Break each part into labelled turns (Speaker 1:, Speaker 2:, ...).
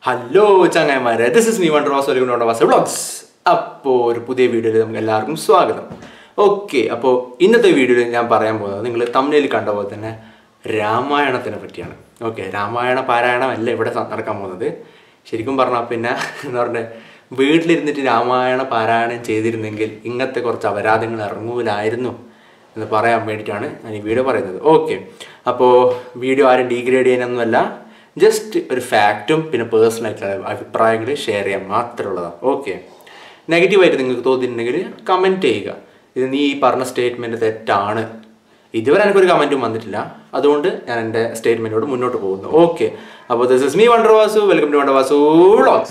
Speaker 1: Hello ചങ്ങായിമാരെ this is me wonder Vas welcome Vas vlogs അപ്പോൾ ഒരു പുതിയ വീഡിയോയിൽ നമുക്ക് എല്ലാവർക്കും സ്വാഗതം ഓക്കെ അപ്പോൾ ഇന്നത്തെ വീഡിയോയിൽ ഞാൻ പറയാൻ പോകുന്നത് നിങ്ങൾ തമിഴിൽ കണ്ട പോലെ തന്നെ രാമായണത്തിനെ പറ്റിയാണ് ഓക്കെ രാമായണ പാരായണം അല്ല ഇവിടെ സ- നടക്കാൻ പോകുന്നത് ശരിക്കും പറഞ്ഞാൽ പിന്നെ എന്താ പറയുക വീട്ടിലിരുന്നിട്ട് രാമായണ പാരായണം ചെയ്തിരുന്നെങ്കിൽ ഇങ്ങനത്തെ കുറച്ച് അപരാധങ്ങൾ ഇറങ്ങൂലായിരുന്നു എന്ന് പറയാൻ വേണ്ടിയിട്ടാണ് ഞാൻ ഈ വീഡിയോ പറയുന്നത് ഓക്കെ അപ്പോൾ വീഡിയോ ആരും ഡീഗ്രേഡ് ചെയ്യാനൊന്നുമല്ല ജസ്റ്റ് ഒരു ഫാക്റ്റും പിന്നെ പേഴ്സണൽ ആയിട്ടുള്ള അഭിപ്രായങ്ങൾ ഷെയർ ചെയ്യാൻ മാത്രമുള്ളതാണ് ഓക്കെ നെഗറ്റീവായിട്ട് നിങ്ങൾക്ക് തോന്നിയിട്ടുണ്ടെങ്കിൽ കമൻറ്റ് ചെയ്യുക ഇത് നീ ഈ പറഞ്ഞ സ്റ്റേറ്റ്മെൻറ്റ് തെറ്റാണ് ഇതുവരെ എനിക്കൊരു കമൻറ്റും വന്നിട്ടില്ല അതുകൊണ്ട് ഞാൻ എൻ്റെ സ്റ്റേറ്റ്മെൻറ്റോട് മുന്നോട്ട് പോകുന്നു ഓക്കെ അപ്പോൾ this is me wonder Vasu welcome to wonder Vasu vlogs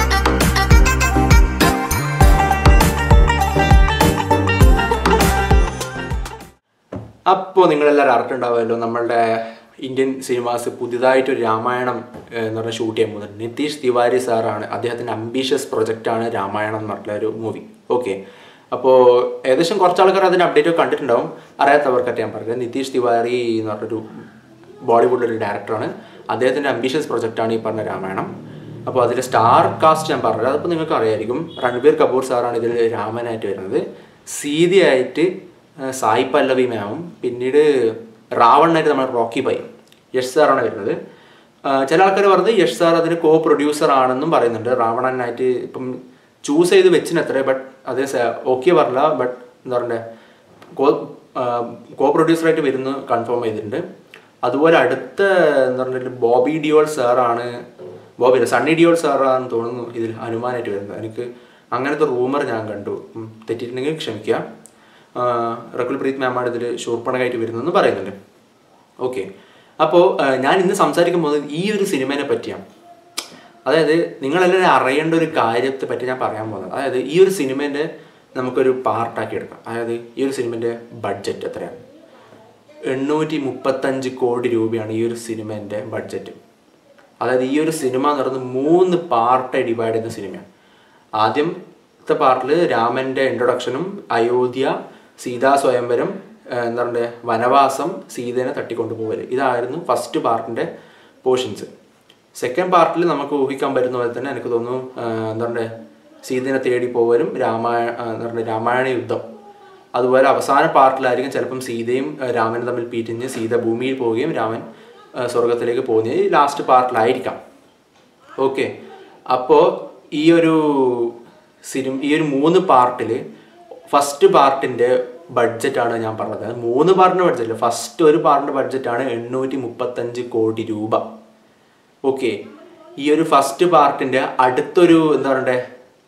Speaker 1: അപ്പോൾ നിങ്ങളെല്ലാവരും അറിഞ്ഞിട്ടുണ്ടാവുമല്ലോ നമ്മളുടെ ഇന്ത്യൻ സിനിമാസ് പുതിയതായിട്ടൊരു രാമായണം ഏഹ്, എന്ന് പറഞ്ഞാൽ ഷൂട്ട് ചെയ്യാൻ പോകുന്നുണ്ട് നിതീഷ് തിവാരി സാറാണ് അദ്ദേഹത്തിൻ്റെ അംബീഷ്യസ് പ്രൊജക്റ്റാണ് രാമായണം എന്ന് പറഞ്ഞിട്ടുള്ള ഒരു മൂവി ഓക്കെ അപ്പോൾ ഏകദേശം കുറച്ച് ആൾക്കാർ അതിൻ്റെ അപ്ഡേറ്റ് ഒക്കെ കണ്ടിട്ടുണ്ടാവും അറിയാത്തവർക്കൊക്കെ ഞാൻ പറയുന്നത് നിതീഷ് തിവാരി എന്ന് പറഞ്ഞൊരു ബോളിവുഡിലൊരു ഡയറക്ടറാണ് അദ്ദേഹത്തിൻ്റെ അംബീഷ്യസ് പ്രൊജക്റ്റാണ് ഈ പറഞ്ഞ രാമായണം അപ്പോൾ അതിൽ സ്റ്റാർ കാസ്റ്റ് ഞാൻ പറഞ്ഞത് അതിപ്പോൾ നിങ്ങൾക്ക് അറിയായിരിക്കും രൺബീർ കപൂർ സാറാണ് ഇതിൽ രാമനായിട്ട് വരുന്നത് സീതയായിട്ട് ആ, സായി പല്ലവി മാമും പിന്നീട് റാവണായിട്ട് നമ്മൾ റോക്കി പൈ യഷ് സാറാണ് വരുന്നത് ആ, ചില ആൾക്കാർ പറഞ്ഞത് യഷ് സാർ അതിന് കോ പ്രൊഡ്യൂസർ ആണെന്നും പറയുന്നുണ്ട് റാവണനായിട്ട് ഇപ്പം ചൂസ് ചെയ്ത് വെച്ചിന് അത്രേ ബട്ട് അത് ഓക്കെ പറഞ്ഞില്ല ബട്ട് എന്താ പറയണ്ടേ കോ കോ പ്രൊഡ്യൂസറായിട്ട് വരുന്നു കൺഫേം ചെയ്തിട്ടുണ്ട് അതുപോലെ അടുത്ത എന്താ പറഞ്ഞാൽ ബോബി ഡിയോൾ സാറാണ് ബോബി അല്ല സണ്ണി ഡിയോൾ സാറാണെന്ന് തോന്നുന്നു ഇതിൽ ഹനുമാനായിട്ട് വരുന്നത് എനിക്ക് അങ്ങനത്തെ റൂമർ ഞാൻ കണ്ടു ഉം, തെറ്റിയിട്ടുണ്ടെങ്കിൽ ക്ഷമിക്കുക റക്കുൽ പ്രീത് മാമാണ് ഇതിൽ ശൂർപ്പണകായിട്ട് വരുന്നതെന്ന് പറയുന്നുണ്ട് ഓക്കെ അപ്പോൾ ഞാൻ ഇന്ന് സംസാരിക്കാൻ പോകുന്നത് ഈ ഒരു സിനിമേനെ പറ്റിയാണ് അതായത് നിങ്ങളെല്ലാവരും അറിയേണ്ട ഒരു കാര്യത്തെ പറ്റി ഞാൻ പറയാൻ പോകുന്നത് അതായത് ഈ ഒരു സിനിമേൻ്റെ നമുക്കൊരു പാർട്ടാക്കി എടുക്കാം അതായത് ഈ ഒരു സിനിമേൻ്റെ ബഡ്ജറ്റ് എത്രയാണ് എണ്ണൂറ്റി മുപ്പത്തഞ്ച് കോടി രൂപയാണ് ഈ ഒരു സിനിമേൻ്റെ ബഡ്ജറ്റ് അതായത് ഈ ഒരു സിനിമ എന്ന് പറയുന്നത് മൂന്ന് പാർട്ടായി ഡിവൈഡ് ചെയ്യുന്ന സിനിമയാണ് ആദ്യത്തെ പാർട്ടിൽ രാമൻ്റെ ഇൻട്രൊഡക്ഷനും അയോധ്യ സീതാ സ്വയംവരം ഏഹ് എന്താ പറയുക വനവാസം സീതേനെ തട്ടിക്കൊണ്ടുപോകൽ ഇതായിരുന്നു ഫസ്റ്റ് പാർട്ടിൻ്റെ പോർഷൻസ് സെക്കൻഡ് പാർട്ടിൽ നമുക്ക് ഊഹിക്കാൻ പറ്റുന്ന പോലെ തന്നെ എനിക്ക് തോന്നുന്നു ഏഹ് എന്താ പറയുക സീതേനെ തേടി പോകലും രാമായണ ഏഹ് എന്താ പറയുക രാമായണ യുദ്ധം അതുപോലെ അവസാന പാർട്ടിലായിരിക്കും ചിലപ്പം സീതയും ഏഹ് രാമനും തമ്മിൽ പീറ്റിഞ്ഞ് സീത ഭൂമിയിൽ പോവുകയും രാമൻ ഏഹ് സ്വർഗത്തിലേക്ക് പോകുന്നത് ഈ ലാസ്റ്റ് പാർട്ടിലായിരിക്കാം ഓക്കെ അപ്പോൾ ഈ ഒരു സിനിമ ഈ ഒരു മൂന്ന് പാർട്ടിൽ ഫസ്റ്റ് പാർട്ടിൻ്റെ ബഡ്ജറ്റാണ് ഞാൻ പറഞ്ഞത് അത് മൂന്ന് പാർട്ടിൻ്റെ ബഡ്ജറ്റ് ഫസ്റ്റ് ഒരു പാർട്ടിൻ്റെ ബഡ്ജറ്റാണ് എണ്ണൂറ്റി മുപ്പത്തഞ്ച് കോടി രൂപ ഓക്കെ ഈ ഒരു ഫസ്റ്റ് പാർട്ടിൻ്റെ അടുത്തൊരു എന്താ പറയണ്ടേ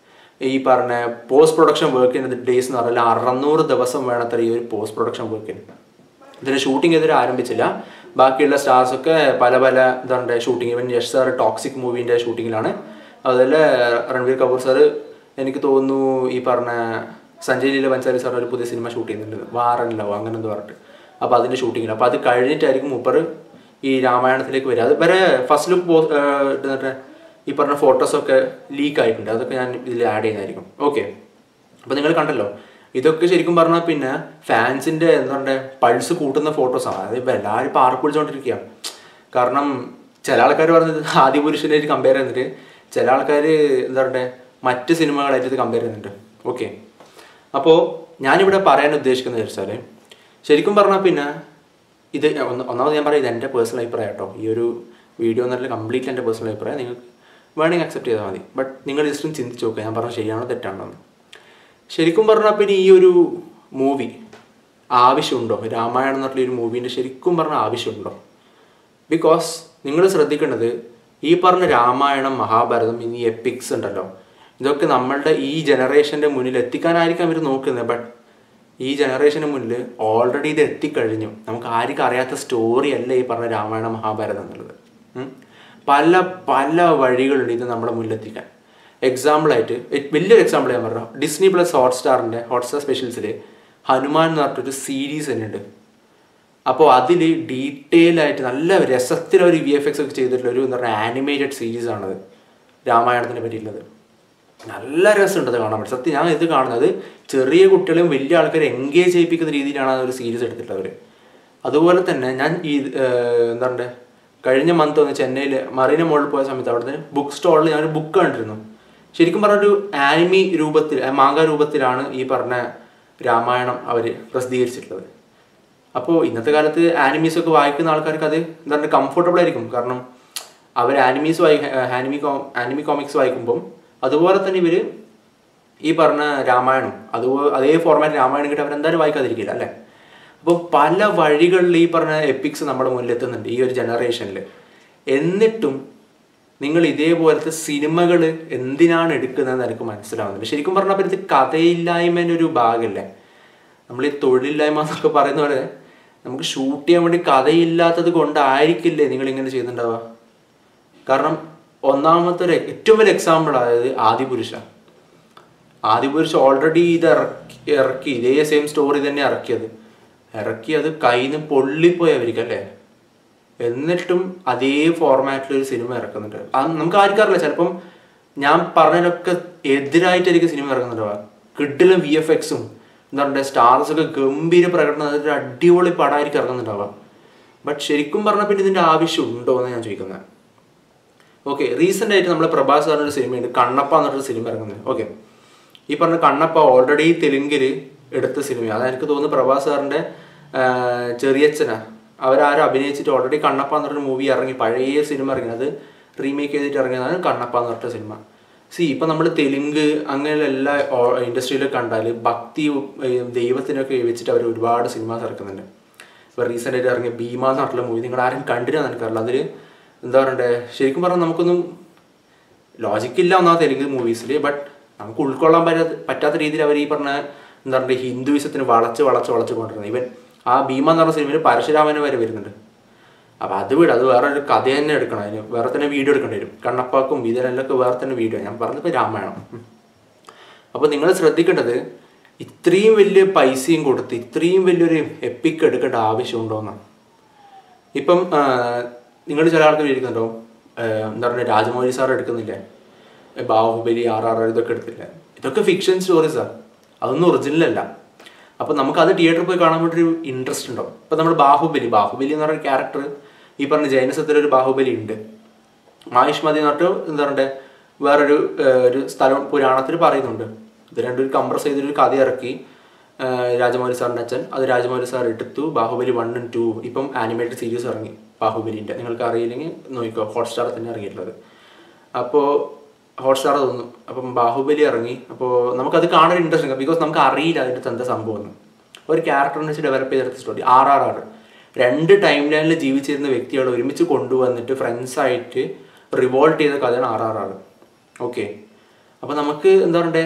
Speaker 1: ഈ പറഞ്ഞ പോസ്റ്റ് പ്രൊഡക്ഷൻ വർക്കിൻ്റെ ഡേയ്സ് എന്ന് പറഞ്ഞാൽ അറുന്നൂറ് ദിവസം വേണത്ര ഈ ഒരു പോസ്റ്റ് പ്രൊഡക്ഷൻ വർക്കിന് ഇതിന് ഷൂട്ടിംഗ് ഇതുവരെ ആരംഭിച്ചില്ല ബാക്കിയുള്ള stars ഒക്കെ പല പല എന്താ പറയുക ഷൂട്ടിംഗ് ഇവൻ യഷ് സാർ ടോക്സിക് മൂവിൻ്റെ ഷൂട്ടിങ്ങിലാണ് അതുപോലെ രൺവീർ കപൂർ സാർ എനിക്ക് തോന്നുന്നു ഈ പറഞ്ഞ സഞ്ജയ് ലീല ബൻസാരി സാർ ഒരു പുതിയ സിനിമ ഷൂട്ട് ചെയ്യുന്നുണ്ട് വാറൻ ലവ് അങ്ങനെ എന്തോ പറഞ്ഞിട്ട് അപ്പോൾ അതിൻ്റെ ഷൂട്ടിങ്ങിൽ അപ്പോൾ അത് കഴിഞ്ഞിട്ടായിരിക്കും മൂപ്പർ ഈ രാമായണത്തിലേക്ക് വരിക അത് വരെ ഫസ്റ്റ് ലുക്ക് പോസ്റ്റ് ഈ പറഞ്ഞ ഫോട്ടോസൊക്കെ ലീക്ക് ആയിട്ടുണ്ട് അതൊക്കെ ഞാൻ ഇതിൽ ആഡ് ചെയ്യുന്നതായിരിക്കും ഓക്കെ അപ്പോൾ നിങ്ങൾ കണ്ടല്ലോ ഇതൊക്കെ ശരിക്കും പറഞ്ഞാൽ പിന്നെ ഫാൻസിന്റെ എന്താ പറയുക പൾസ് കൂട്ടുന്ന ഫോട്ടോസാണ് അതായത് ഇപ്പം എല്ലാവരും ഇപ്പോൾ ആർക്ക് വിളിച്ചുകൊണ്ടിരിക്കുക കാരണം ചില ആൾക്കാർ പറഞ്ഞത് ആദിപുരുഷനായിട്ട് കമ്പയർ ചെയ്യുന്നുണ്ട് ചില ആൾക്കാർ എന്താ പറയുക മറ്റ് സിനിമകളായിട്ട് ഇത് കമ്പയർ ചെയ്യുന്നുണ്ട് ഓക്കെ അപ്പോൾ ഞാനിവിടെ പറയാൻ ഉദ്ദേശിക്കുന്നത് വെച്ചാൽ ശരിക്കും പറഞ്ഞാൽ പിന്നെ ഇത് ഒന്ന് ഒന്നാമത് ഞാൻ പറയാം ഇത് എൻ്റെ പേഴ്സണൽ അഭിപ്രായം കേട്ടോ ഈ ഒരു വീഡിയോ എന്നല്ല കംപ്ലീറ്റ് എൻ്റെ പേഴ്സണൽ അഭിപ്രായം നിങ്ങൾക്ക് വേണമെങ്കിൽ അക്സെപ്റ്റ് ചെയ്താൽ മതി ബട്ട് നിങ്ങൾ ജസ്റ്റ് ഒന്ന് ചിന്തിച്ച് നോക്കുക ഞാൻ പറഞ്ഞത് ശരിയാണോ തെറ്റാണോ എന്ന് ശരിക്കും പറഞ്ഞാൽ പിന്നെ ഈ ഒരു മൂവി ആവശ്യമുണ്ടോ രാമായണം എന്ന് പറഞ്ഞ ഒരു മൂവീൻ്റെ ശരിക്കും പറഞ്ഞാൽ ആവശ്യമുണ്ടോ ബിക്കോസ് നിങ്ങൾ ശ്രദ്ധിക്കേണ്ടത് ഈ പറഞ്ഞ രാമായണം മഹാഭാരതം ഇനി എപ്പിക്സ് ഉണ്ടല്ലോ ഇതൊക്കെ നമ്മളുടെ ഈ ജനറേഷൻ്റെ മുന്നിൽ എത്തിക്കാനായിരിക്കാം ഇവർ നോക്കുന്നത് ബട്ട് ഈ ജനറേഷന് മുന്നിൽ ഓൾറെഡി ഇത് എത്തിക്കഴിഞ്ഞു നമുക്ക് ആർക്കും അറിയാത്ത സ്റ്റോറി അല്ല ഈ പറഞ്ഞ രാമായണ മഹാഭാരതം എന്നുള്ളത് ഉം. പല പല വഴികളുണ്ട് ഇത് നമ്മുടെ മുന്നിൽ എത്തിക്കാൻ എക്സാമ്പിളായിട്ട് വലിയൊരു എക്സാമ്പിൾ ഞാൻ പറഞ്ഞു ഡിസ്നി പ്ലസ് ഹോട്ട്സ്റ്റാറിൻ്റെ ഹോട്ട്സ്റ്റാർ സ്പെഷ്യൽസിൽ ഹനുമാൻ എന്ന് പറഞ്ഞിട്ടൊരു സീരീസ് തന്നെ ഉണ്ട് അപ്പോൾ അതിൽ ഡീറ്റെയിൽ ആയിട്ട് നല്ല രസത്തിൽ ഒരു വി എഫ് എക്സ് ഒക്കെ ചെയ്തിട്ടുള്ള ഒരു എന്താ പറയുക ആനിമേറ്റഡ് സീരീസ് ആണത് രാമായണത്തിനെ പറ്റിയിട്ടുള്ളത് നല്ല രസമുണ്ട് അത് കാണാൻ വേണ്ടി സത്യം ഞാൻ ഇത് കാണുന്നത് ചെറിയ കുട്ടികളെയും വലിയ ആൾക്കാരെ എൻഗേജ് ചെയ്യിപ്പിക്കുന്ന രീതിയിലാണ് ആ ഒരു സീരീസ് എടുത്തിട്ടുള്ളത് അവർ അതുപോലെ തന്നെ ഞാൻ ഈ ഏഹ്, എന്താ പറയുക കഴിഞ്ഞ മന്ത് ഒന്ന് ചെന്നൈയിൽ മറീന മോളിൽ പോയ സമയത്ത് അവിടുത്തെ ബുക്ക് സ്റ്റോളിൽ ഞാനൊരു ബുക്ക് കണ്ടിരുന്നു ശരിക്കും പറഞ്ഞ ഒരു ആനിമി രൂപത്തിൽ ആ, മാങ്ക രൂപത്തിലാണ് ഈ പറഞ്ഞ രാമായണം അവർ പ്രസിദ്ധീകരിച്ചിട്ടുള്ളത് അപ്പോൾ ഇന്നത്തെ കാലത്ത് ആനിമീസ് ഒക്കെ വായിക്കുന്ന ആൾക്കാർക്ക് അത് എന്താണ് കംഫർട്ടബിൾ ആയിരിക്കും കാരണം അവർ ആനിമീസ് വായി ആനിമി കോ ആനിമി കോമിക്സ് വായിക്കുമ്പം അതുപോലെ തന്നെ ഇവർ ഈ പറഞ്ഞ രാമായണം അതുപോലെ അതേ ഫോർമാറ്റ് രാമായണം കിട്ടി അവരെന്തായാലും വായിക്കാതിരിക്കില്ല അല്ലേ അപ്പോൾ പല വഴികളിൽ ഈ പറഞ്ഞ എപ്പിക്സ് നമ്മുടെ മുന്നിൽ എത്തുന്നുണ്ട് ഈ ഒരു ജനറേഷനിൽ എന്നിട്ടും നിങ്ങൾ ഇതേപോലത്തെ സിനിമകൾ എന്തിനാണ് എടുക്കുന്നതെന്ന് എനിക്ക് മനസ്സിലാവുന്നില്ല ശരിക്കും പറഞ്ഞാൽ ഇത് കഥയില്ലായ്മേൻ്റെ ഒരു ഭാഗമല്ലേ നമ്മൾ ഈ തൊഴിലില്ലായ്മ എന്നൊക്കെ പറയുന്ന പോലെ നമുക്ക് ഷൂട്ട് ചെയ്യാൻ വേണ്ടി കഥയില്ലാത്തത് കൊണ്ടായിരിക്കില്ലേ നിങ്ങൾ ഇങ്ങനെ ചെയ്യുന്നുണ്ടാവുക കാരണം ഒന്നാമത്തെ ഒരു ഏറ്റവും വലിയ എക്സാമ്പിൾ അതായത് ആദിപുരുഷ ആദിപുരുഷ ഓൾറെഡി ഇത് ഇറക്കി ഇറക്കി ഇതേ സെയിം സ്റ്റോറി തന്നെ ഇറക്കിയത് ഇറക്കി അത് കയ്യിൽ നിന്ന് പൊള്ളിപ്പോയി അവർക്ക് അല്ലേ എന്നിട്ടും അതേ ഫോർമാറ്റിൽ ഒരു സിനിമ ഇറക്കുന്നുണ്ട് അത് നമുക്ക് ആർക്കും അറിയില്ല ചിലപ്പം ഞാൻ പറഞ്ഞതിനൊക്കെ എതിരായിട്ടായിരിക്കും സിനിമ ഇറക്കുന്നുണ്ടാവുക കിഡിലും വി എഫ് എക്സും എന്താ പറയുക സ്റ്റാർസ് ഒക്കെ ഗംഭീര പ്രകടനം അതായത് ഒരു അടിപൊളി പടമായിരിക്കും ഇറങ്ങുന്നുണ്ടാവുക ബട്ട് ശരിക്കും പറഞ്ഞാൽ പിന്നെ ഇതിന്റെ ആവശ്യം ഉണ്ടോ എന്ന് ഞാൻ ചോദിക്കുന്നത് ഓക്കെ റീസെന്റ് ആയിട്ട് നമ്മൾ പ്രഭാസ് സാറിന്റെ ഒരു സിനിമയുണ്ട് കണ്ണപ്പ എന്നൊരു സിനിമ ഇറങ്ങുന്നത് ഓക്കെ ഈ പറഞ്ഞ കണ്ണപ്പ ഓൾറെഡി തെലുങ്കിൽ എടുത്ത സിനിമയാണ് അത് എനിക്ക് തോന്നുന്നു പ്രഭാസ് സാറിന്റെ ആ, ചെറിയച്ഛന അവരാരും അഭിനയിച്ചിട്ട് ഓൾറെഡി കണ്ണപ്പ എന്നൊരു മൂവി ഇറങ്ങി പഴയ സിനിമ ഇറങ്ങി അത് റീമേക്ക് ചെയ്തിട്ട് ഇറങ്ങിയതാണ് കണ്ണപ്പ എന്ന് പറഞ്ഞ സിനിമ സി ഇപ്പൊ നമ്മൾ തെലുങ്ക് അങ്ങനെയുള്ള എല്ലാ ഇൻഡസ്ട്രിയിലും കണ്ടാൽ ഭക്തി ഏ, ദൈവത്തിനൊക്കെ വെച്ചിട്ട് അവർ ഒരുപാട് സിനിമാസ് ഇറക്കുന്നുണ്ട് ഇപ്പോൾ റീസെൻ്റ് ആയിട്ട് ഇറങ്ങിയ ഭീമ എന്ന് പറഞ്ഞിട്ടുള്ള മൂവി നിങ്ങൾ ആരും കണ്ടിരുന്ന എനിക്കറിയില്ല അതിൽ എന്താ പറയണ്ടേ ശരിക്കും പറഞ്ഞാൽ നമുക്കൊന്നും ലോജിക്കില്ല ഒന്നാമത്തെ തെലുങ്ക് മൂവീസിൽ ബട്ട് നമുക്ക് ഉൾക്കൊള്ളാൻ പറ്റാത്ത പറ്റാത്ത രീതിയിൽ അവർ ഈ പറഞ്ഞ എന്താ പറയുക ഹിന്ദുയിസത്തിന് വളച്ച് വളച്ച് വളച്ച് കൊണ്ടിരുന്നത് ഇവൻ ആ ഭീമ എന്ന് പറഞ്ഞ സിനിമയിൽ പരശുരാമന് വരെ വരുന്നുണ്ട് അപ്പം അത് വിട് അത് വേറെ ഒരു കഥ തന്നെ എടുക്കണം അതിന് വേറെ തന്നെ വീഡിയോ എടുക്കേണ്ടി വരും കണ്ണപ്പാക്കും ഇതിനെല്ലൊക്കെ വേറെ തന്നെ വീഡിയോ ഞാൻ പറഞ്ഞപ്പോൾ രാമായണം അപ്പോൾ നിങ്ങൾ ശ്രദ്ധിക്കേണ്ടത് ഇത്രയും വലിയ പൈസയും കൊടുത്ത് ഇത്രയും വലിയൊരു എപ്പിക്ക് എടുക്കേണ്ട ആവശ്യമുണ്ടോയെന്നാണ് ഇപ്പം നിങ്ങൾ ചില ആൾക്കാർ ഇരിക്കുന്നുണ്ടോ എന്താ പറയുക രാജമൗലി സാർ എടുക്കുന്നില്ലേ ഏ, ബാഹുബലി ആർ ആർ ആർ ഇതൊക്കെ എടുത്തില്ലേ ഇതൊക്കെ ഫിക്ഷൻ സ്റ്റോറീസാണ് അതൊന്നും ഒറിജിനൽ അല്ല അപ്പം നമുക്ക് അത് തിയേറ്ററിൽ പോയി കാണാൻ വേണ്ടി ഒരു ഇൻട്രസ്റ്റ് ഉണ്ടാവും ഇപ്പം നമ്മൾ ബാഹുബലി ബാഹുബലി എന്ന് പറയുന്ന ക്യാരക്ടർ ഈ പറഞ്ഞ ജൈനസത്തിലൊരു ബാഹുബലി ഉണ്ട് മാഹിഷ്മതി എന്ന് പറഞ്ഞിട്ട് എന്താ പറയണ്ടേ വേറൊരു ഏഹ്, ഒരു സ്ഥലം പുരാണത്തിൽ പറയുന്നുണ്ട് ഇത് രണ്ടൊരു കംപ്രസ് ചെയ്തൊരു കഥ ഇറക്കി ഏഹ്, രാജമൗലി സാറിൻ്റെ അച്ഛൻ അത് രാജമൗലി സാർ എടുത്തു ബാഹുബലി വണ്ണും ടു ഇപ്പം ആനിമേറ്റഡ് സീരീസ് ഇറങ്ങി ബാഹുബലിൻ്റെ നിങ്ങൾക്ക് അറിയില്ലെങ്കിൽ നോക്കിക്കോ ഹോട്ട്സ്റ്റാർ തന്നെ ഇറങ്ങിയിട്ടുള്ളത് അപ്പോൾ ഹോട്ട്സ്റ്റാർ തോന്നുന്നു അപ്പം ബാഹുബലി ഇറങ്ങി അപ്പോൾ നമുക്കത് കാണാൻ ഇൻട്രസ്റ്റ് ബിക്കോസ് നമുക്ക് അറിയില്ല അതിൻ്റെ എന്താ സംഭവം എന്ന് ഒരു ക്യാരക്ടറിനെ വെച്ച് ഡെവലപ്പ് ചെയ്തെടുത്ത സ്റ്റോറി ആർ ആർ ആർ രണ്ട് ടൈം ലൈനിൽ ജീവിച്ചിരുന്ന വ്യക്തികൾ ഒരുമിച്ച് കൊണ്ടുവന്നിട്ട് ഫ്രണ്ട്സ് ആയിട്ട് റിവോൾട്ട് ചെയ്ത കഥയാണ് ആർ ആർ ആർ ഓക്കെ അപ്പോൾ നമുക്ക് എന്താ പറയണ്ടേ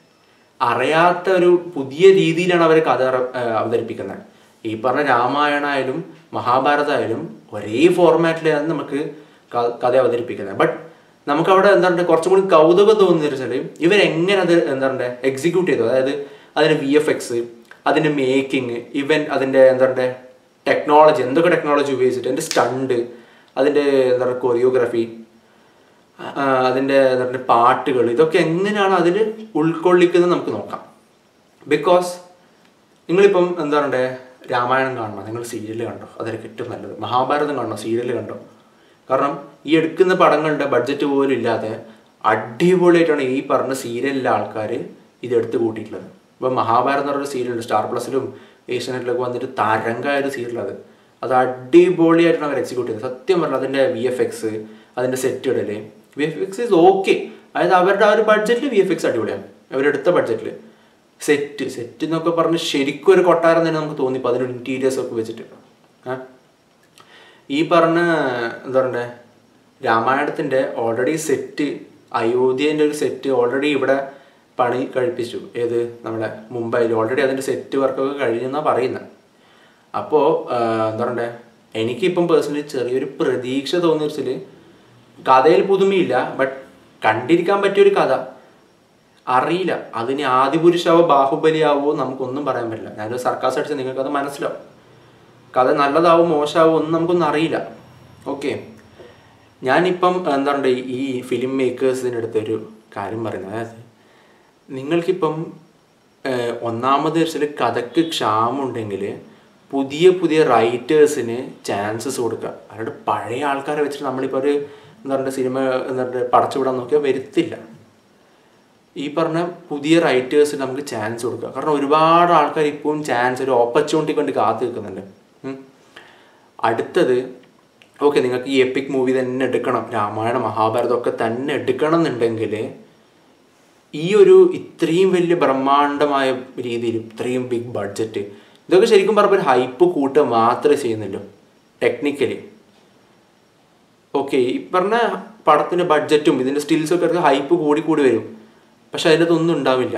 Speaker 1: അറിയാത്ത ഒരു പുതിയ രീതിയിലാണ് അവർ കഥ അറ- ഏഹ് അവതരിപ്പിക്കുന്നത് ഈ പറഞ്ഞ രാമായണമായാലും മഹാഭാരതമായാലും ഒരേ ഫോർമാറ്റിലാണ് നമുക്ക് ക- കഥ അവതരിപ്പിക്കുന്നത് ബട്ട് നമുക്ക് അവിടെ എന്താ പറയുക കുറച്ചും കൂടി കൗതുകം തോന്നുന്ന വെച്ചാൽ ഇവരെങ്ങനെ അത് എന്താ പറയുക എക്സിക്യൂട്ട് ചെയ്തു അതായത് അതിന്റെ വി എഫ് എക്സ് അതിന്റെ മേക്കിംഗ് ഇവൻ അതിന്റെ എന്താ പറയുക ടെക്നോളജി എന്തൊക്കെ ടെക്നോളജി ഉപയോഗിച്ചിട്ട് അതിന്റെ സ്റ്റണ്ട് അതിന്റെ എന്താ പറയുക കൊറിയോഗ്രാഫി അതിന്റെ എന്താ പറയുക പാട്ടുകൾ ഇതൊക്കെ എങ്ങനെയാണ് അതിൽ ഉൾക്കൊള്ളിക്കുന്നത് നമുക്ക് നോക്കാം ബിക്കോസ് നിങ്ങളിപ്പം എന്താ പറയണ്ടേ രാമായണം കാണണം നിങ്ങൾ സീരിയൽ കണ്ടോ അതായിരിക്കും ഏറ്റവും നല്ലത് മഹാഭാരതം കാണണോ സീരിയൽ കണ്ടോ കാരണം ഈ എടുക്കുന്ന പടങ്ങളുടെ ബഡ്ജറ്റ് പോലും ഇല്ലാതെ അടിപൊളിയായിട്ടാണ് ഈ പറഞ്ഞ സീരിയലിലെ ആൾക്കാർ ഇത് എടുത്ത് കൂട്ടിയിട്ടുള്ളത് ഇപ്പം മഹാഭാരതം എന്ന് പറഞ്ഞ സീരിയലുണ്ട് സ്റ്റാർ പ്ലസിലും ഏഷ്യാനെറ്റിലൊക്കെ വന്നിട്ട് തരംഗമായ ഒരു സീരിയൽ അത് അത് അടിപൊളിയായിട്ടാണ് അവർ എക്സിക്യൂട്ട് ചെയ്തത് സത്യം പറഞ്ഞാൽ അതിൻ്റെ വി എഫ് എക്സ് അതിൻ്റെ സെറ്റ് ഇടല് V F X is okay അതായത് അവരുടെ ആ ഒരു ബഡ്ജറ്റിൽ വി എഫ് എക്സ് അടിപൊളിയാണ് അവരെടുത്ത ബഡ്ജറ്റിൽ സെറ്റ് സെറ്റ് എന്നൊക്കെ പറഞ്ഞ് ശരിക്കും ഒരു കൊട്ടാരം തന്നെ നമുക്ക് തോന്നിപ്പോൾ അതിൻ്റെ ഇൻറ്റീരിയേഴ്സ് ഒക്കെ വെച്ചിട്ട് ആ ഈ പറഞ്ഞ എന്താ പറയണ്ടേ രാമായണത്തിന്റെ ഓൾറെഡി സെറ്റ് അയോധ്യേൻ്റെ ഒരു സെറ്റ് ഓൾറെഡി ഇവിടെ പണി കഴിപ്പിച്ചു ഏത് നമ്മുടെ മുംബൈയിൽ ഓൾറെഡി അതിന്റെ സെറ്റ് വർക്കൊക്കെ കഴിഞ്ഞെന്നാണ് പറയുന്നത് അപ്പോൾ എന്താ പറയണ്ടേ എനിക്കിപ്പം പേഴ്സണലി ചെറിയൊരു പ്രതീക്ഷ തോന്നിയ വെച്ചാൽ കഥയിൽ പുതുമയില്ല ബട്ട് കണ്ടിരിക്കാൻ പറ്റിയൊരു കഥ അറിയില്ല അതിന് ആദിപുരുഷാവോ ബാഹുബലിയാവോ നമുക്കൊന്നും പറയാൻ പറ്റില്ല ഞാനൊരു സർക്കാസ് അടിച്ച് നിങ്ങൾക്കത് മനസ്സിലാവും കഥ നല്ലതാവും മോശമാവും ഒന്നും നമുക്കൊന്നും അറിയില്ല ഓക്കെ ഞാനിപ്പം എന്താ പറയുക ഈ ഫിലിം മേക്കേഴ്സിൻ്റെ അടുത്തൊരു കാര്യം പറയുന്നത് അതായത് നിങ്ങൾക്കിപ്പം ഏഹ്, ഒന്നാമത് വെച്ചാൽ കഥക്ക് ക്ഷാമുണ്ടെങ്കിൽ പുതിയ പുതിയ റൈറ്റേഴ്സിന് ചാൻസസ് കൊടുക്കുക അല്ലാണ്ട് പഴയ ആൾക്കാരെ വെച്ചിട്ട് നമ്മളിപ്പോൾ ഒരു എന്താ പറയുക സിനിമ എന്താ പറയുക പടച്ചു വിടാൻ നോക്കിയാൽ വരുത്തില്ല ഈ പറഞ്ഞ പുതിയ റൈറ്റേഴ്സിന് നമുക്ക് ചാൻസ് കൊടുക്കുക കാരണം ഒരുപാട് ആൾക്കാർ ഇപ്പോഴും ചാൻസ് ഒരു ഓപ്പർച്യൂണിറ്റി കൊണ്ട് കാത്തു നിൽക്കുന്നുണ്ട് ഉം. അടുത്തത് ഓക്കെ നിങ്ങൾക്ക് ഈ എപ്പിക് മൂവി തന്നെ എടുക്കണം രാമായണ മഹാഭാരതം ഒക്കെ തന്നെ എടുക്കണം എന്നുണ്ടെങ്കിൽ ഈ ഒരു ഇത്രയും വലിയ ബ്രഹ്മാണ്ഡമായ രീതിയിൽ ഇത്രയും ബിഗ് ബഡ്ജറ്റ് ഇതൊക്കെ ശരിക്കും പറഞ്ഞാൽ ഒരു ഹൈപ്പ് കൂട്ടുക മാത്രമേ ചെയ്യുന്നുള്ളൂ ടെക്നിക്കലി ഓക്കെ ഈ പറഞ്ഞ പടത്തിൻ്റെ ബഡ്ജറ്റും ഇതിൻ്റെ സ്റ്റിൽസൊക്കെ ഇറക്കി ഹൈപ്പ് കൂടി കൂടി വരും പക്ഷെ അതിനകത്തൊന്നും ഉണ്ടാവില്ല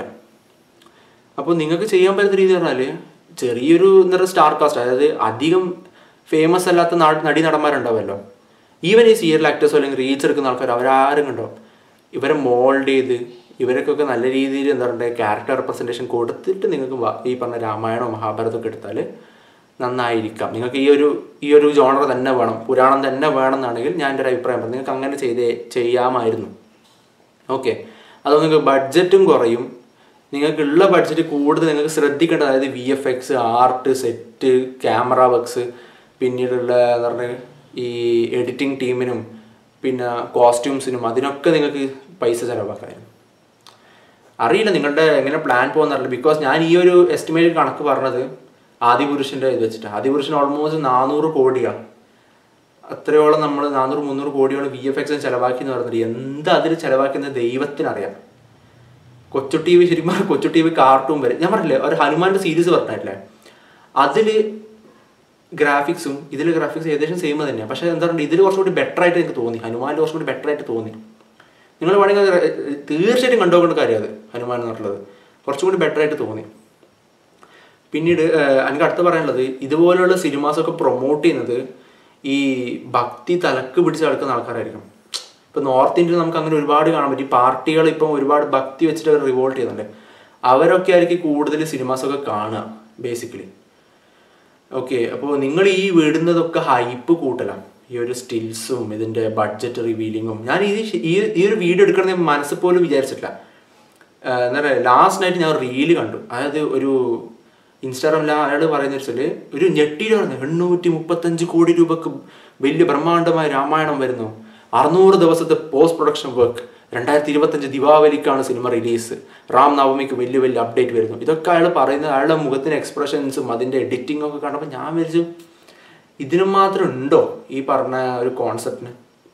Speaker 1: അപ്പോൾ നിങ്ങൾക്ക് ചെയ്യാൻ പറ്റുന്ന രീതി പറഞ്ഞാൽ ചെറിയൊരു എന്താ പറയുക സ്റ്റാർ കാസ്റ്റ് അതായത് അധികം ഫേമസ് അല്ലാത്ത നാ- നടീ നടന്മാരുണ്ടാവുമല്ലോ ഈവൻ ഈ സീരിയൽ ആക്ടേഴ്സോ അല്ലെങ്കിൽ റീച്ച് എടുക്കുന്ന ആൾക്കാർ അവരാരും കണ്ടോ ഇവരെ മോൾഡ് ചെയ്ത് ഇവരൊക്കെ നല്ല രീതിയിൽ എന്താ പറയുക ക്യാരക്ടർ റെപ്രസെൻറ്റേഷൻ കൊടുത്തിട്ട് നിങ്ങൾക്ക് വ- ഈ പറഞ്ഞ രാമായണോ മഹാഭാരതമൊക്കെ എടുത്താൽ നന്നായിരിക്കാം നിങ്ങൾക്ക് ഈ ഒരു ഈ ഒരു ജോണർ തന്നെ വേണം പുരാണം തന്നെ വേണം എന്നാണെങ്കിൽ ഞാൻ എൻ്റെ ഒരു അഭിപ്രായം പറഞ്ഞു നിങ്ങൾക്ക് അങ്ങനെ ചെയ്തേ ചെയ്യാമായിരുന്നു ഓക്കെ അതുകൊണ്ട് നിങ്ങൾക്ക് ബഡ്ജറ്റും കുറയും നിങ്ങൾക്കുള്ള ബഡ്ജറ്റ് കൂടുതൽ നിങ്ങൾക്ക് ശ്രദ്ധിക്കേണ്ടത് അതായത് V F X art set camera works പിന്നീടുള്ള എന്താ പറയുക ഈ എഡിറ്റിംഗ് ടീമിനും പിന്നെ കോസ്റ്റ്യൂംസിനും അതിനൊക്കെ നിങ്ങൾക്ക് പൈസ ചിലവാക്കായിരുന്നു അറിയില്ല നിങ്ങളുടെ എങ്ങനെ പ്ലാൻ പോകുന്നറിയില്ല ബിക്കോസ് ഞാൻ ഈ ഒരു എസ്റ്റിമേറ്റ് കണക്ക് പറഞ്ഞത് ആദിപുരുഷൻ്റെ ഇത് വെച്ചിട്ട് ആദിപുരുഷൻ ഓൾമോസ്റ്റ് നാനൂറ് കോടിയാണ് അത്രയോളം നമ്മൾ നാനൂറ് മുന്നൂറ് കോടിയോളം വി എഫ് എക്സിന് ചിലവാക്കി എന്ന് പറഞ്ഞിട്ട് എന്താ അതിൽ ചിലവാക്കുന്നത് ദൈവത്തിനറിയാം കൊച്ചു ടി വി ശരിക്കും പറഞ്ഞാൽ കൊച്ചു ടി വി കാർട്ടൂൺ വരെ ഞാൻ പറഞ്ഞില്ലേ ഒരു ഹനുമാന്റെ സീരീസ് പറഞ്ഞില്ലേ അതിൽ ഗ്രാഫിക്സും ഇതിൽ ഗ്രാഫിക്സ് ഏകദേശം സെയിം തന്നെയാണ് പക്ഷേ എന്താ പറയുക ഇതിൽ കുറച്ചുകൂടി ബെറ്റർ ആയിട്ട് എനിക്ക് തോന്നി ഹനുമാനിൽ കുറച്ചും കൂടി ബെറ്റർ ആയിട്ട് തോന്നി നിങ്ങൾ വേണമെങ്കിൽ അത് തീർച്ചയായിട്ടും കണ്ടുപോകേണ്ട കാര്യം അത് ഹനുമാൻ എന്നുള്ളത് കുറച്ചും കൂടി ബെറ്റർ ആയിട്ട് തോന്നി പിന്നീട് ഏഹ്, എനിക്ക് അടുത്ത് പറയാനുള്ളത് ഇതുപോലെയുള്ള സിനിമാസൊക്കെ പ്രൊമോട്ട് ചെയ്യുന്നത് ഈ ഭക്തി തലക്ക് പിടിച്ച് നടക്കുന്ന ആൾക്കാരായിരിക്കും ഇപ്പൊ നോർത്ത് ഇന്ത്യയിൽ നമുക്ക് അങ്ങനെ ഒരുപാട് കാണാൻ പറ്റും ഈ പാർട്ടികൾ ഇപ്പം ഒരുപാട് ഭക്തി വെച്ചിട്ട് അവർ റിവോൾട്ട് ചെയ്യുന്നുണ്ട് അവരൊക്കെ ആയിരിക്കും കൂടുതൽ സിനിമാസൊക്കെ കാണുക ബേസിക്കലി ഓക്കെ അപ്പോൾ നിങ്ങൾ ഈ വിടുന്നതൊക്കെ ഹൈപ്പ് കൂട്ടലാണ് ഈ ഒരു സ്റ്റിൽസും ഇതിന്റെ ബഡ്ജറ്റ് റിവീലിങ്ങും ഞാൻ ഈ ഈ ഈ ഒരു വീഡിയോ എടുക്കണമെന്ന് ഞാൻ മനസ്സിൽ പോലും വിചാരിച്ചിട്ടില്ല ആഹ് എന്താ പറയുക ലാസ്റ്റ് നൈറ്റ് ഞാൻ റീല് കണ്ടു അതായത് ഒരു ഇൻസ്റ്റാഗ്രാമിൽ അയാൾ പറയുന്ന വെച്ചാൽ ഒരു ഞെട്ടിയിൽ പറഞ്ഞു എണ്ണൂറ്റി മുപ്പത്തഞ്ച് കോടി രൂപക്ക് വലിയ ബ്രഹ്മാണ്ഡമായ രാമായണം വരുന്നു അറുന്നൂറ് ദിവസത്തെ പോസ്റ്റ് പ്രൊഡക്ഷൻ വർക്ക് രണ്ടായിരത്തി ഇരുപത്തഞ്ച് ദീപാവലിക്കാണ് സിനിമ റിലീസ് റാം നവമിക്ക് വലിയ വലിയ അപ്ഡേറ്റ് വരുന്നു ഇതൊക്കെ അയാൾ പറയുന്നത് അയാളുടെ മുഖത്തിന് എക്സ്പ്രഷൻസും അതിന്റെ എഡിറ്റിംഗ് ഒക്കെ കണ്ടപ്പോൾ ഞാൻ വിചാരിച്ചു ഇതിനും മാത്രം ഉണ്ടോ ഈ പറഞ്ഞ ഒരു കോൺസെപ്റ്റിന്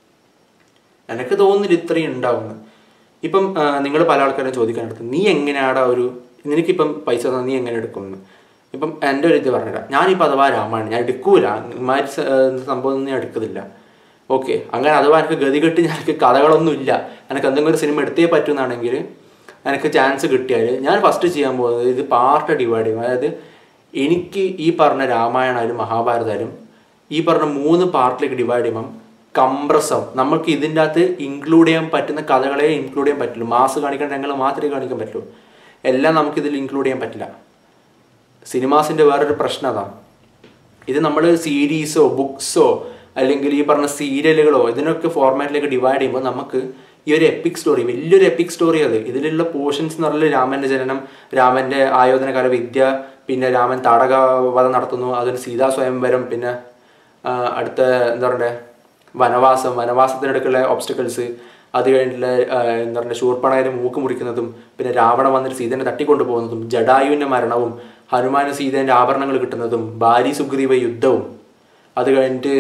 Speaker 1: എനിക്ക് തോന്നുന്നില്ല ഇത്രയും ഉണ്ടാവുന്നത് ഇപ്പം നിങ്ങൾ പല ആൾക്കാരും ചോദിക്കാനെടുത്ത് നീ എങ്ങനെയാടാ ഒരു നിനക്കിപ്പം പൈസ തന്നാൽ നീ എങ്ങനെ എടുക്കുമെന്ന് ഇപ്പം എൻ്റെ ഒരു ഇത് പറഞ്ഞുതരാം ഞാനിപ്പോൾ അഥവാ രാമായണം ഞാൻ എടുക്കൂല ഇമാതിരി സ- ഏർ സംഭവം ഒന്നും ഞാൻ എടുക്കുന്നില്ല ഓക്കെ അങ്ങനെ അഥവാ എനിക്ക് ഗതികെട്ട് ഞാൻ എനിക്ക് കഥകളൊന്നും ഇല്ല എനിക്ക് എന്തെങ്കിലും ഒരു സിനിമ എടുത്തേ പറ്റുന്നാണെങ്കിൽ എനിക്ക് ചാൻസ് കിട്ടിയാൽ ഞാൻ ഫസ്റ്റ് ചെയ്യാൻ പോകുന്നത് ഇത് പാർട്ട് ഡിവൈഡ് ചെയ്യും അതായത് എനിക്ക് ഈ പറഞ്ഞ രാമായണമായാലും മഹാഭാരതമായാലും ഈ പറഞ്ഞ മൂന്ന് പാർട്ടിലേക്ക് ഡിവൈഡ് ചെയ്യുമ്പം കംപ്രസ് ആവും നമുക്ക് ഇതിൻ്റെ അകത്ത് ഇൻക്ലൂഡ് ചെയ്യാൻ പറ്റുന്ന കഥകളെ ഇൻക്ലൂഡ് ചെയ്യാൻ പറ്റുള്ളൂ മാസ് കാണിക്കേണ്ട രംഗങ്ങൾ മാത്രമേ കാണിക്കാൻ പറ്റുള്ളൂ എല്ലാം നമുക്ക് ഇതിൽ ഇൻക്ലൂഡ് ചെയ്യാൻ പറ്റില്ല സിനിമാസിന്റെ വേറൊരു പ്രശ്നം അതാണ് ഇത് നമ്മൾ സീരീസോ ബുക്സോ അല്ലെങ്കിൽ ഈ പറഞ്ഞ സീരിയലുകളോ ഇതിനൊക്കെ ഫോർമാറ്റിലേക്ക് ഡിവൈഡ് ചെയ്യുമ്പോൾ നമുക്ക് ഈ ഒരു എപ്പിക് സ്റ്റോറി വലിയൊരു എപ്പിക് സ്റ്റോറി അത് ഇതിലുള്ള പോർഷൻസ് എന്ന് പറഞ്ഞാൽ രാമന്റെ ജനനം രാമന്റെ ആയോധനകാല വിദ്യ പിന്നെ രാമൻ താടകവധം നടത്തുന്നു അതിന് സീതാ സ്വയംവരം പിന്നെ ആ, അടുത്ത എന്താ പറയണ്ടേ വനവാസം വനവാസത്തിനിടയ്ക്കുള്ള ഓബ്സ്റ്റക്കിൾസ് അത് കഴിഞ്ഞിട്ടുള്ള ആ, എന്താ പറയുക ശൂർപ്പണയുടെ മൂക്ക് മുറിക്കുന്നതും പിന്നെ രാവണ വന്നിട്ട് സീതനെ തട്ടിക്കൊണ്ടു പോകുന്നതും ജഡായുവിന്റെ മരണവും ഹനുമാന് സീതേന്റെ ആഭരണങ്ങൾ കിട്ടുന്നതും ബാലി സുഗ്രീവ യുദ്ധവും അത് കഴിഞ്ഞിട്ട്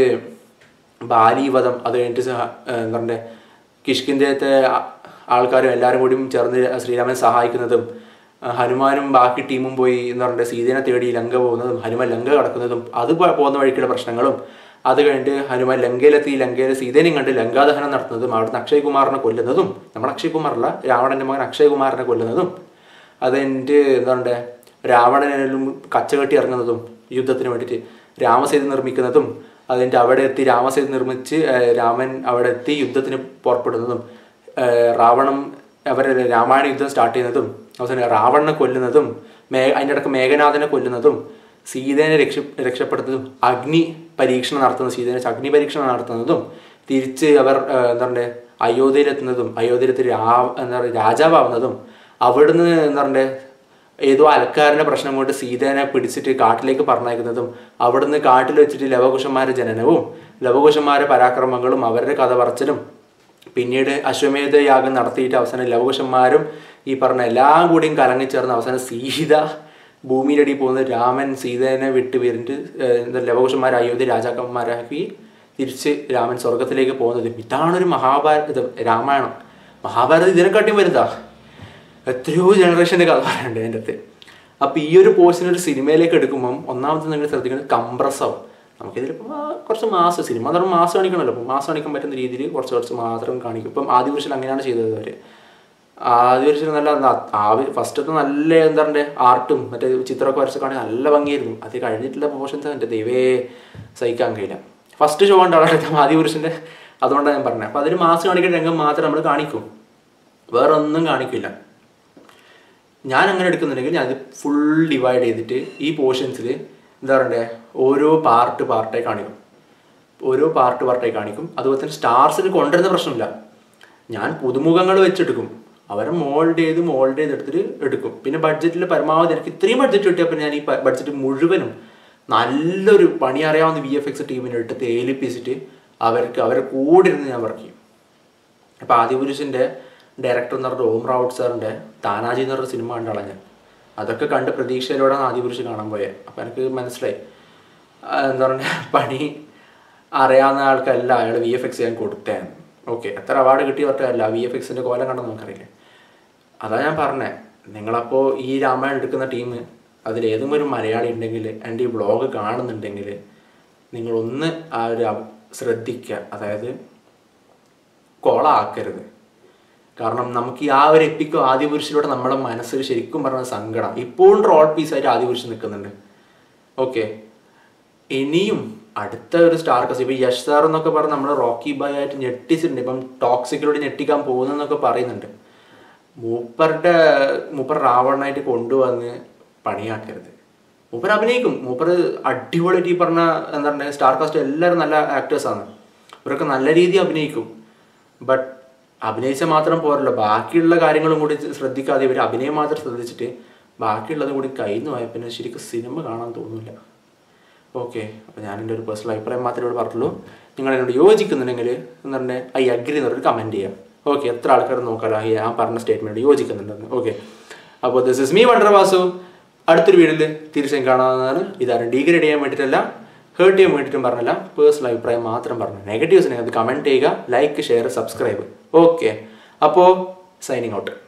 Speaker 1: ബാലീവധം അത് കഴിഞ്ഞിട്ട് സഹ- ആ, എന്താ പറയുക കിഷ്കിന്ദത്തെ ആൾക്കാരും എല്ലാവരും കൂടിയും ചേർന്ന് ശ്രീരാമനെ സഹായിക്കുന്നതും ആ, ഹനുമാനും ബാക്കി ടീമും പോയി എന്ന് പറഞ്ഞിട്ട് സീതേനെ തേടി ലങ്ക പോകുന്നതും ഹനുമാൻ ലങ്ക കടക്കുന്നതും അത് പോ- പോകുന്ന വഴിക്കുള്ള പ്രശ്നങ്ങളും അത് കഴിഞ്ഞിട്ട് ഹനുമാൻ ലങ്കയിലെത്തി ലങ്കയിൽ സീതേനെയും കണ്ട് ലങ്കാദഹനം നടത്തുന്നതും അവിടുന്ന് അക്ഷയ് കുമാറിനെ കൊല്ലുന്നതും നമ്മുടെ അക്ഷയ് കുമാറല്ല രാവണന്റെ മകൻ അക്ഷയ് കുമാറിനെ കൊല്ലുന്നതും അത് കഴിഞ്ഞിട്ട് എന്താ പറയണ്ടേ രാവണനും കച്ചകെട്ടി ഇറങ്ങുന്നതും യുദ്ധത്തിന് വേണ്ടിയിട്ട് രാമസേതു നിർമ്മിക്കുന്നതും അതിൻ്റെ അവിടെ എത്തി രാമസേതു നിർമ്മിച്ച് ആ, രാമൻ അവിടെ എത്തി യുദ്ധത്തിന് പുറപ്പെടുന്നതും ആ, രാവണം അവരെ രാമായണ യുദ്ധം സ്റ്റാർട്ട് ചെയ്യുന്നതും അവസാനം രാവണനെ കൊല്ലുന്നതും മേ അതിൻ്റെ ഇടയ്ക്ക് മേഘനാഥനെ കൊല്ലുന്നതും സീതേനെ രക്ഷ രക്ഷപ്പെടുത്തുന്നതും അഗ്നി പരീക്ഷണം നടത്തുന്നതും സീതേനെ വെച്ച് അഗ്നി പരീക്ഷണം നടത്തുന്നതും തിരിച്ച് അവർ ആ, എന്താ പറയുക അയോധ്യയിലെത്തുന്നതും അയോധ്യയിലെത്തി രാ എന്താ പറയുക രാജാവാവുന്നതും അവിടുന്ന് എന്താ പറയുക ഏതോ അലക്കാരന്റെ പ്രശ്നം കൊണ്ട് സീതേനെ പിടിച്ചിട്ട് കാട്ടിലേക്ക് പറഞ്ഞയക്കുന്നതും അവിടുന്ന് കാട്ടിൽ വെച്ചിട്ട് ലവകുശന്മാരുടെ ജനനവും ലവകുശന്മാരുടെ പരാക്രമങ്ങളും അവരുടെ കഥ പറച്ചിലും പിന്നീട് അശ്വമേധ യാഗം നടത്തിയിട്ട് അവസാനം ലവകുശന്മാരും ഈ പറഞ്ഞ എല്ലാം കൂടിയും കലങ്ങിച്ചേർന്ന് അവസാനം സീത ഭൂമിയുടെ അടിയിൽ പോകുന്ന രാമൻ സീതേനെ വിട്ട് പിരിഞ്ഞിട്ട് ഏഹ്, എന്താ ലവകുശന്മാർ അയോധ്യ രാജാക്കന്മാരാക്കി തിരിച്ച് രാമൻ സ്വർഗത്തിലേക്ക് പോകുന്നത് ഇതാണൊരു മഹാഭാരത ഇത് രാമായണം മഹാഭാരതം ഇതിനെക്കാട്ടിയും വലുതാ എത്രയോ ജനറേഷൻ്റെ കഥ പറയാനുണ്ട് അതിൻ്റെ അടുത്ത് അപ്പോൾ ഈ ഒരു പോർഷൻ ഒരു സിനിമയിലേക്ക് എടുക്കുമ്പം ഒന്നാമത് നിങ്ങൾ ശ്രദ്ധിക്കുന്നത് കംപ്രസാവും നമുക്കിതിൽ കുറച്ച് മാസം സിനിമ എന്ന് പറയുമ്പോൾ മാസം കാണിക്കണമല്ലോ അപ്പോൾ മാസം കാണിക്കാൻ പറ്റുന്ന രീതിയിൽ കുറച്ച് കുറച്ച് മാത്രം കാണിക്കും ഇപ്പം ആദ്യ പുരുഷൻ അങ്ങനെയാണ് ചെയ്തത് അവർ ആദ്യ പുരുഷൻ നല്ല ന- ആവി ഫസ്റ്റത്തെ നല്ല എന്താ പറയുക ആർട്ടും മറ്റേ ചിത്രമൊക്കെ വരച്ച് കാണാൻ നല്ല ഭംഗിയായിരുന്നു അത് കഴിഞ്ഞിട്ടുള്ള പോർഷൻസ് എൻ്റെ ദൈവേ സഹിക്കാൻ കഴിയില്ല ഫസ്റ്റ് ഷോ ഉണ്ടാവും ആദ്യ പുരുഷൻ്റെ അതുകൊണ്ടാണ് ഞാൻ പറഞ്ഞത് അപ്പോൾ അതിന് മാസം കാണിക്കുന്ന രംഗം മാത്രം നമ്മൾ കാണിക്കും വേറെ ഒന്നും കാണിക്കില്ല ഞാൻ അങ്ങനെ എടുക്കുന്നുണ്ടെങ്കിൽ ഞാൻ അത് ഫുൾ ഡിവൈഡ് ചെയ്തിട്ട് ഈ പോർഷൻസിൽ എന്താ പറയണ്ടേ ഓരോ പാർട്ട് പാർട്ടായി കാണിക്കും ഓരോ പാർട്ട് പാർട്ടായി കാണിക്കും അതുപോലെ തന്നെ സ്റ്റാർസിന് കൊണ്ടുവരുന്ന പ്രശ്നമില്ല ഞാൻ പുതുമുഖങ്ങൾ വെച്ചെടുക്കും അവരെ മോൾഡ് ചെയ്ത് മോൾഡ് ചെയ്ത് എടുത്തിട്ട് എടുക്കും പിന്നെ ബഡ്ജറ്റിൽ പരമാവധി എനിക്ക് ഇത്രയും ബഡ്ജറ്റ് കിട്ടിയപ്പോൾ ഞാൻ ഈ ബഡ്ജറ്റ് മുഴുവനും നല്ലൊരു പണി അറിയാവുന്ന വി എഫ് എക്സ് ടീമിനെ എടുത്ത് ഏലിപ്പിച്ചിട്ട് അവർക്ക് അവരെ കൂടെ ഇരുന്ന് ഞാൻ വർക്ക് ചെയ്യും അപ്പോൾ ആദിപുരുഷൻ്റെ ഡയറക്ടർ എന്ന് പറഞ്ഞ ഓം റാവുട്ട് സാറിൻ്റെ താനാജി എന്ന് പറഞ്ഞ സിനിമ കണ്ടാളാ ഞാൻ അതൊക്കെ കണ്ട് പ്രതീക്ഷയിലൂടെയാണ് ആദിപുരുഷ് കാണാൻ പോയത് അപ്പോൾ എനിക്ക് മനസ്സിലായി ആ, എന്താ പറയുക പണി അറിയാവുന്ന ആൾക്കല്ല അയാൾ വി എഫ് എക്സ് ഞാൻ കൊടുത്തേ ഓക്കെ എത്ര അവാർഡ് കിട്ടിയ പറ്റല്ല വി എഫ് എക്സിൻ്റെ കോലം കണ്ടെന്ന് നമുക്കറിയില്ല അതാ ഞാൻ പറഞ്ഞേ നിങ്ങളപ്പോൾ ഈ രാമായണം എടുക്കുന്ന ടീം അതിൽ ഏതെങ്കിലും ഒരു മലയാളി ഉണ്ടെങ്കിൽ എൻ്റെ ഈ വ്ളോഗ് കാണുന്നുണ്ടെങ്കിൽ നിങ്ങളൊന്ന് ആ ഒരു അവ- ശ്രദ്ധിക്കുക അതായത് കൊളാക്കരുത് കാരണം നമുക്ക് ഈ ആ ഒരു എപ്പിക്കോ ആദിപുരുഷനിലൂടെ നമ്മുടെ മനസ്സിൽ ശരിക്കും പറഞ്ഞ സങ്കടം ഇപ്പോഴും റോൾ പീസായിട്ട് ആദിപുരുഷൻ നിൽക്കുന്നുണ്ട് ഓക്കെ ഇനിയും അടുത്ത ഒരു സ്റ്റാർ കസ് ഇപ്പൊ യശ് സാർ എന്നൊക്കെ പറഞ്ഞ് നമ്മൾ റോക്കി ബോയ് ആയിട്ട് ഞെട്ടിച്ചിട്ടുണ്ട് ഇപ്പം ടോക്സിക്കിലൂടെ ഞെട്ടിക്കാൻ പോകുന്നെന്നൊക്കെ പറയുന്നുണ്ട് മൂപ്പറുടെ മൂപ്പർ രാവണനായിട്ട് കൊണ്ടുവന്ന് പണിയാക്കരുത് മൂപ്പർ അഭിനയിക്കും മൂപ്പർ അടിപൊളിയായിട്ട് ഈ പറഞ്ഞ എന്താ പറയുക സ്റ്റാർ കാസ്റ്റ് എല്ലാവരും നല്ല ആക്ടേഴ്സാണ് ഇവരൊക്കെ നല്ല രീതിയിൽ അഭിനയിക്കും ബട്ട് അഭിനയിച്ചാൽ മാത്രം പോരല്ലോ ബാക്കിയുള്ള കാര്യങ്ങളും കൂടി ശ്രദ്ധിക്കാതെ ഇവർ അഭിനയം മാത്രം ശ്രദ്ധിച്ചിട്ട് ബാക്കിയുള്ളതും കൂടി കയ്യിൽ പോയാൽ പിന്നെ ശരിക്കും സിനിമ കാണാൻ തോന്നില്ല ഓക്കെ അപ്പോൾ ഞാൻ എൻ്റെ ഒരു പേഴ്സണൽ അഭിപ്രായം മാത്രമേ ഇവിടെ പറഞ്ഞുള്ളൂ നിങ്ങൾ എന്നോട് യോജിക്കുന്നുണ്ടെങ്കിൽ എന്ന് പറഞ്ഞാൽ ഐ അഗ്രി എന്ന് പറഞ്ഞൊരു കമൻറ്റ് ചെയ്യാം ഓക്കെ എത്ര ആൾക്കാർ നോക്കാലോ ഈ ഞാൻ പറഞ്ഞ സ്റ്റേറ്റ്മെൻറ്റ് യോജിക്കുന്നുണ്ടെന്ന് ഓക്കെ അപ്പോൾ this is me wonder Vasu അടുത്തൊരു വീഡിയോയിൽ തീർച്ചയായും കാണാവുന്നതാണ് ഇതാരും ഡീഗ്രേഡ് ചെയ്യാൻ വേണ്ടിയിട്ടല്ല ഹേർട്ട് ചെയ്യാൻ വേണ്ടിയിട്ടും പറഞ്ഞല്ല പേഴ്സണൽ അഭിപ്രായം മാത്രം പറഞ്ഞു നെഗറ്റീവ്സിനെ അത് കമൻറ്റ് ചെയ്യുക ലൈക്ക് ഷെയർ സബ്സ്ക്രൈബ് ഓക്കെ അപ്പോൾ സൈനിങ് ഔട്ട്